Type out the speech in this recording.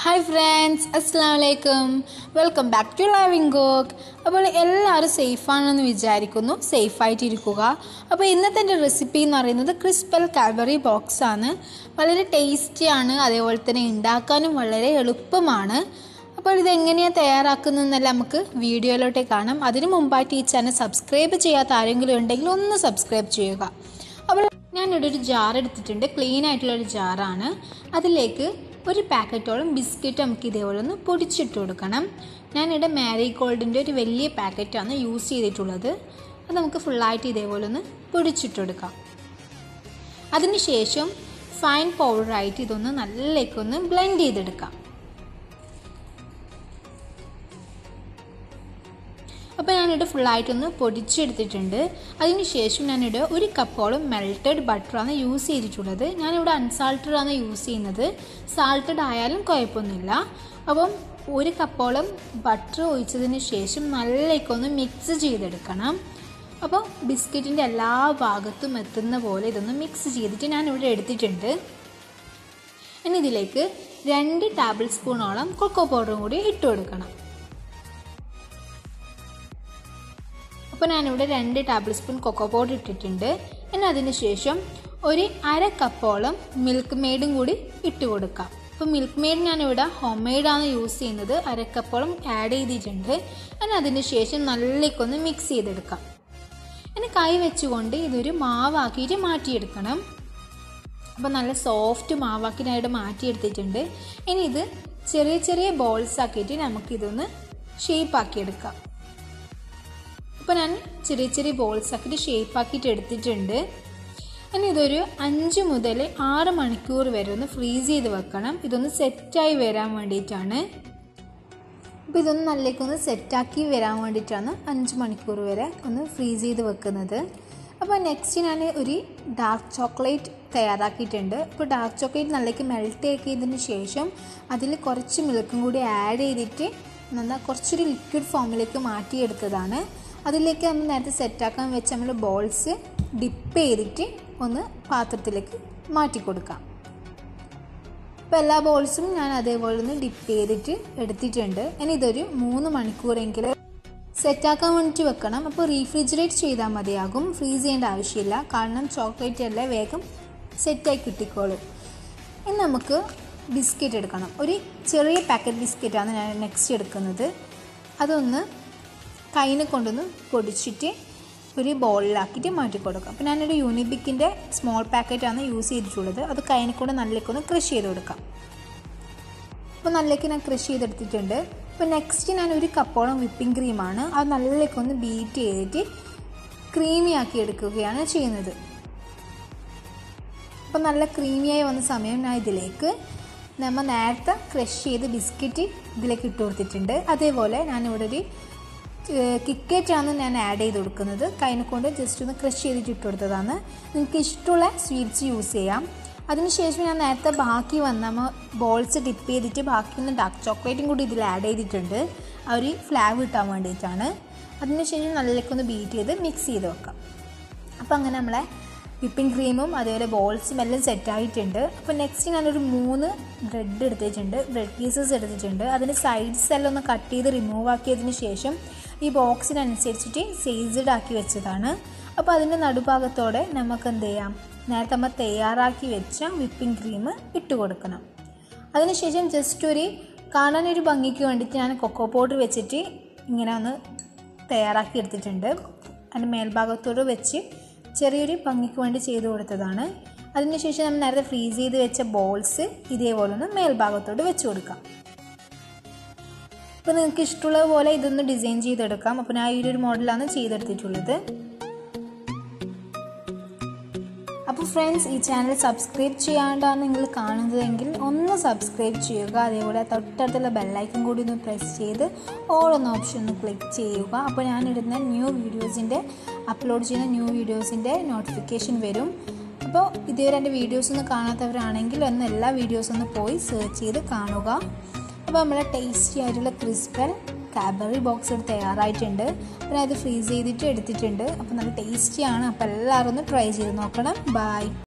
hi friends അസ്സാം വലൈക്കും welcome back to Loving Cook അപ്പോൾ എല്ലാവരും സേഫാണെന്ന് വിചാരിക്കുന്നു സേഫായിട്ടിരിക്കുക അപ്പോൾ ഇന്നത്തെ എൻ്റെ റെസിപ്പി എന്ന് പറയുന്നത് ക്രിസ്പൽ കാൽബറി ബോക്സ് ആണ് വളരെ ടേസ്റ്റിയാണ് അതേപോലെ തന്നെ ഉണ്ടാക്കാനും വളരെ എളുപ്പമാണ് അപ്പോൾ ഇതെങ്ങനെയാണ് തയ്യാറാക്കുന്നതെന്നെല്ലാം നമുക്ക് വീഡിയോയിലോട്ടേ കാണാം അതിന് മുമ്പായിട്ട് ഈ ചാനൽ സബ്സ്ക്രൈബ് ചെയ്യാത്ത ആരെങ്കിലും ഉണ്ടെങ്കിൽ ഒന്ന് സബ്സ്ക്രൈബ് ചെയ്യുക അപ്പോൾ ഞാനിവിടെ ഒരു ജാർ എടുത്തിട്ടുണ്ട് ക്ലീൻ ആയിട്ടുള്ള ഒരു ജാറാണ് അതിലേക്ക് ഒരു പാക്കറ്റോളം ബിസ്ക്കറ്റ് നമുക്ക് ഇതേപോലെ ഒന്ന് പൊടിച്ചിട്ട് കൊടുക്കണം ഞാനിവിടെ മാരി ഗോൾഡിൻ്റെ ഒരു വലിയ പാക്കറ്റാണ് യൂസ് ചെയ്തിട്ടുള്ളത് അത് നമുക്ക് ഫുള്ളായിട്ട് ഇതേപോലെ ഒന്ന് പൊടിച്ചിട്ട് കൊടുക്കാം അതിനുശേഷം ഫൈൻ പൗഡറായിട്ട് ഇതൊന്ന് നല്ലേക്കൊന്ന് ബ്ലെൻഡ് ചെയ്തെടുക്കാം അപ്പോൾ ഞാനിവിടെ ഫുള്ളായിട്ടൊന്ന് പൊടിച്ചെടുത്തിട്ടുണ്ട് അതിനുശേഷം ഞാനിവിടെ ഒരു കപ്പോളം മെൽറ്റഡ് ബട്ടറാണ് യൂസ് ചെയ്തിട്ടുള്ളത് ഞാനിവിടെ അൺസാൾട്ടഡ് ആണ് യൂസ് ചെയ്യുന്നത് സാൾട്ടഡ് ആയാലും കുഴപ്പമൊന്നുമില്ല അപ്പം ഒരു കപ്പോളം ബട്ടർ ഒഴിച്ചതിന് ശേഷം നല്ലേക്കൊന്ന് മിക്സ് ചെയ്തെടുക്കണം അപ്പോൾ ബിസ്ക്കറ്റിൻ്റെ എല്ലാ ഭാഗത്തും എത്തുന്ന പോലെ ഇതൊന്ന് മിക്സ് ചെയ്തിട്ട് ഞാനിവിടെ എടുത്തിട്ടുണ്ട് ഇനി ഇതിലേക്ക് രണ്ട് ടേബിൾ സ്പൂണോളം കൊക്കോ പൗഡറും കൂടി ഇട്ട് കൊടുക്കണം അപ്പോൾ ഞാനിവിടെ രണ്ട് ടേബിൾ സ്പൂൺ കൊക്കോ പൗഡർ ഇട്ടിട്ടുണ്ട് ഇനി അതിന് ശേഷം ഒരു അര കപ്പോളം മിൽക്ക് മെയ്ഡും കൂടി ഇട്ട് കൊടുക്കാം അപ്പോൾ മിൽക്ക് മെയ്ഡ് ഞാനിവിടെ ഹോം മെയ്ഡാണ് യൂസ് ചെയ്യുന്നത് അര കപ്പോളം ആഡ് ചെയ്തിട്ടുണ്ട് ഇനി അതിന് ശേഷം നല്ലേക്കൊന്ന് മിക്സ് ചെയ്തെടുക്കാം ഇനി കൈ വെച്ചുകൊണ്ട് ഇതൊരു മാവാക്കിയിട്ട് മാറ്റിയെടുക്കണം അപ്പോൾ നല്ല സോഫ്റ്റ് മാവാക്കി ഞാൻ ഇവിടെ മാറ്റിയെടുത്തിട്ടുണ്ട് ഇനി ഇത് ചെറിയ ചെറിയ ബോൾസ് ആക്കിയിട്ട് നമുക്കിതൊന്ന് ഷേപ്പ് ആക്കിയെടുക്കാം ഇപ്പോൾ ഞാൻ ചെറിയ ചെറിയ ബോൾസ് ആക്കിയിട്ട് ഷേപ്പ് ആക്കിയിട്ട് എടുത്തിട്ടുണ്ട് ഇനി ഇതൊരു അഞ്ച് മുതൽ ആറ് മണിക്കൂർ വരെ ഒന്ന് ഫ്രീസ് ചെയ്ത് വെക്കണം ഇതൊന്ന് സെറ്റായി വരാൻ വേണ്ടിയിട്ടാണ് അപ്പോൾ ഇതൊന്ന് നല്ലേക്കൊന്ന് സെറ്റാക്കി വരാൻ വേണ്ടിയിട്ടാണ് അഞ്ച് മണിക്കൂർ വരെ ഒന്ന് ഫ്രീസ് ചെയ്ത് വെക്കുന്നത് അപ്പോൾ നെക്സ്റ്റ് ഞാൻ ഒരു ഡാർക്ക് ചോക്ലേറ്റ് തയ്യാറാക്കിയിട്ടുണ്ട് അപ്പോൾ ഡാർക്ക് ചോക്ലേറ്റ് നല്ലേക്ക് മെൽറ്റ് ആക്കിയതിന് ശേഷം അതിൽ കുറച്ച് മിൽക്കും കൂടി ആഡ് ചെയ്തിട്ട് നന്നാ കുറച്ചൊരു ലിക്വിഡ് ഫോമിലേക്ക് മാറ്റിയെടുത്തതാണ് അതിലേക്ക് നമ്മൾ നേരത്തെ സെറ്റാക്കാൻ വെച്ച് നമ്മൾ ബോൾസ് ഡിപ്പ് ചെയ്തിട്ട് ഒന്ന് പാത്രത്തിലേക്ക് മാറ്റി കൊടുക്കാം അപ്പോൾ എല്ലാ ബോൾസും ഞാൻ അതേപോലെ ഒന്ന് ഡിപ്പ് ചെയ്തിട്ട് എടുത്തിട്ടുണ്ട് ഇനി ഇതൊരു മൂന്ന് മണിക്കൂറെങ്കിലും സെറ്റാക്കാൻ വേണ്ടിയിട്ട് വെക്കണം അപ്പോൾ റീഫ്രിജറേറ്റ് ചെയ്താൽ മതിയാകും ഫ്രീസ് ചെയ്യേണ്ട ആവശ്യമില്ല കാരണം ചോക്ലേറ്റ് എല്ലാം വേഗം സെറ്റായി കിട്ടിക്കോളും ഇനി നമുക്ക് ബിസ്ക്കറ്റ് എടുക്കണം ഒരു ചെറിയ പാക്കറ്റ് ബിസ്ക്കറ്റാണ് ഞാൻ നെക്സ്റ്റ് എടുക്കുന്നത് അതൊന്ന് കയ്യിനെ കൊണ്ടൊന്ന് പൊടിച്ചിട്ട് ഒരു ബോളിലാക്കിയിട്ട് മാറ്റി കൊടുക്കാം അപ്പോൾ ഞാനൊരു യൂണിബിക്കിൻ്റെ സ്മോൾ പാക്കറ്റാണ് യൂസ് ചെയ്തിട്ടുള്ളത് അത് കയ്യിനെ കൊണ്ട് നല്ലേക്കൊന്ന് ക്രഷ് ചെയ്ത് കൊടുക്കാം അപ്പോൾ നല്ലേക്ക് ഞാൻ ക്രഷ് ചെയ്തെടുത്തിട്ടുണ്ട് അപ്പോൾ നെക്സ്റ്റ് ഞാൻ ഒരു കപ്പോളം വിപ്പിംഗ് ക്രീമാണ് അത് നല്ലേക്കൊന്ന് ബീറ്റ് ചെയ്തിട്ട് ക്രീമി ആക്കി എടുക്കുകയാണ് ചെയ്യുന്നത് അപ്പോൾ നല്ല ക്രീമിയായി വന്ന സമയം ഞാൻ ഇതിലേക്ക് നമ്മൾ നേരത്തെ ക്രഷ് ചെയ്ത് ബിസ്ക്കറ്റ് ഇതിലേക്ക് ഇട്ട് കൊടുത്തിട്ടുണ്ട് അതേപോലെ ഞാനിവിടെ ഒരു കിക്കറ്റാണ് ഞാൻ ആഡ് ചെയ്ത് കൊടുക്കുന്നത് കൈനെ കൊണ്ട് ജസ്റ്റ് ഒന്ന് ക്രഷ് ചെയ്തിട്ട് ഇട്ട് കൊടുത്തതാണ് നിങ്ങൾക്ക് ഇഷ്ടമുള്ള സ്വീറ്റ്സ് യൂസ് ചെയ്യാം അതിനുശേഷം ഞാൻ നേരത്തെ ബാക്കി വന്ന നമ്മൾ ബോൾസ് ഡിപ്പ് ചെയ്തിട്ട് ബാക്കി ഡാർക്ക് ചോക്ലേറ്റും കൂടി ഇതിൽ ആഡ് ചെയ്തിട്ടുണ്ട് ആ ഒരു ഫ്ലാവ് കിട്ടാൻ വേണ്ടിയിട്ടാണ് അതിനുശേഷം നല്ലേക്കൊന്ന് ബീറ്റ് ചെയ്ത് മിക്സ് ചെയ്ത് വെക്കാം അപ്പോൾ അങ്ങനെ നമ്മളെ വിപ്പിംഗ് ക്രീമും അതേപോലെ ബോൾസും എല്ലാം സെറ്റ് ആയിട്ടുണ്ട് അപ്പോൾ നെക്സ്റ്റ് ഞാനൊരു മൂന്ന് ബ്രെഡ് എടുത്തിട്ടുണ്ട് ബ്രെഡ് പീസസ് എടുത്തിട്ടുണ്ട് അതിന് സൈഡ്സ് എല്ലാം ഒന്ന് കട്ട് ചെയ്ത് റിമൂവ് ആക്കിയതിന് ശേഷം ഈ ബോക്സിനനുസരിച്ചിട്ട് സൈസ്ഡ് ആക്കി വെച്ചതാണ് അപ്പോൾ അതിൻ്റെ നടുഭാഗത്തോടെ നമുക്ക് എന്ത് ചെയ്യാം നേരത്തെ നമ്മൾ തയ്യാറാക്കി വെച്ച വിപ്പിംഗ് ക്രീം ഇട്ട് കൊടുക്കണം അതിനുശേഷം ജസ്റ്റ് ഒരു കാണാനൊരു ഭംഗിക്ക് വേണ്ടിയിട്ട് ഞാൻ കൊക്കോ പൗഡർ വെച്ചിട്ട് ഇങ്ങനെ ഒന്ന് തയ്യാറാക്കി എടുത്തിട്ടുണ്ട് അതിൻ്റെ മേൽഭാഗത്തോട് വെച്ച് ചെറിയൊരു ഭംഗിക്ക് വേണ്ടി ചെയ്ത് കൊടുത്തതാണ് അതിനുശേഷം നമ്മൾ നേരത്തെ ഫ്രീസ് ചെയ്ത് വെച്ച ബോൾസ് ഇതേപോലെ ഒന്ന് മേൽഭാഗത്തോട് വെച്ച് കൊടുക്കാം അപ്പോൾ നിങ്ങൾക്ക് ഇഷ്ടമുള്ള പോലെ ഇതൊന്ന് ഡിസൈൻ ചെയ്തെടുക്കാം അപ്പോൾ ഞാൻ ഈ ഒരു മോഡലാണ് ചെയ്തെടുത്തിട്ടുള്ളത് അപ്പോൾ ഫ്രണ്ട്സ് ഈ ചാനൽ സബ്സ്ക്രൈബ് ചെയ്യാണ്ടാണ് നിങ്ങൾ കാണുന്നതെങ്കിൽ ഒന്ന് സബ്സ്ക്രൈബ് ചെയ്യുക അതേപോലെ തൊട്ടടുത്തുള്ള ബെല്ലൈക്കൺ കൂടി ഒന്ന് പ്രസ് ചെയ്ത് ഓൾ എന്ന ഓപ്ഷൻ ഒന്ന് ക്ലിക്ക് ചെയ്യുക അപ്പോൾ ഞാനിടുന്ന ന്യൂ വീഡിയോസിൻ്റെ അപ്ലോഡ് ചെയ്യുന്ന ന്യൂ വീഡിയോസിൻ്റെ നോട്ടിഫിക്കേഷൻ വരും അപ്പോൾ ഇതുവരെ എൻ്റെ വീഡിയോസ് ഒന്ന് കാണാത്തവരാണെങ്കിൽ ഒന്ന് എല്ലാ വീഡിയോസും ഒന്ന് പോയി സെർച്ച് ചെയ്ത് കാണുക അപ്പോൾ നമ്മുടെ ടേസ്റ്റി ആയിട്ടുള്ള ക്രിസ്പൽ കാബറി ബോക്സ് എടുത്ത് തയ്യാറായിട്ടുണ്ട് പിന്നെ അത് ഫ്രീസ് ചെയ്തിട്ട് എടുത്തിട്ടുണ്ട് അപ്പോൾ നല്ല ടേസ്റ്റിയാണ് അപ്പോൾ എല്ലാവരും ഒന്ന് ട്രൈ ചെയ്ത് നോക്കണം ബൈ